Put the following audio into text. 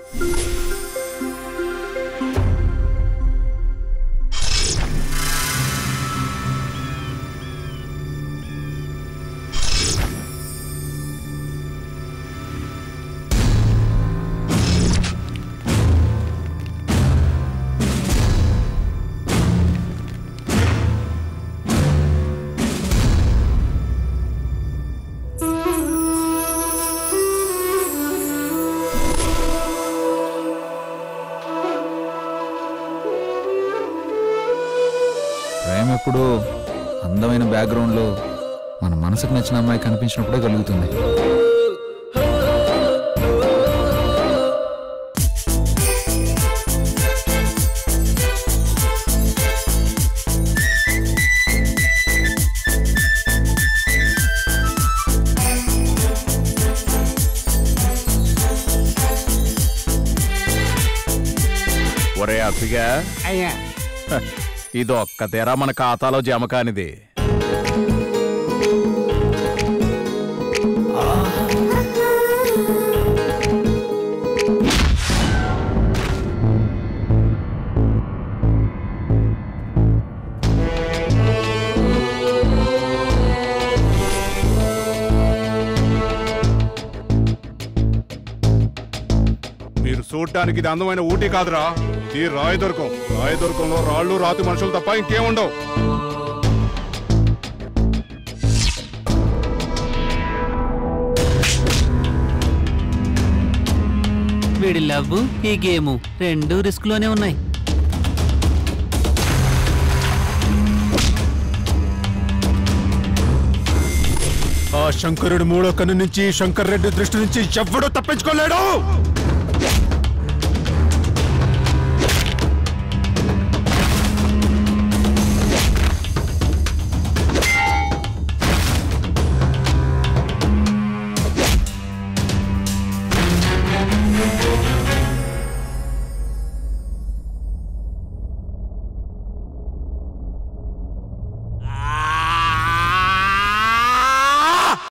ప్రేమ ఎప్పుడు అందమైన బ్యాక్గ్రౌండ్లో మన మనసుకు నచ్చిన అమ్మాయి కనిపించినప్పుడే కలుగుతుంది ఒరే అప్పిగా అయ్యా హ, ఇది ఒక్కతేరా మన ఖాతాలో జమ కానిది మీరు చూడటానికి ఇది అందమైన ఊటీ కాదురా ఈ రాయదుర్గం రాయదుర్గంలో రాళ్ళు రాతి మనుషులు తప్ప ఇంకేముండవు వీడి లవ్ ఈ గేమ్ రెండు రిస్క్ లోనే ఉన్నాయి ఆ శంకరుడి మూడో కన్ను నుంచి శంకర్ రెడ్డి దృష్టి నుంచి ఎవ్వడూ తప్పించుకోలేడు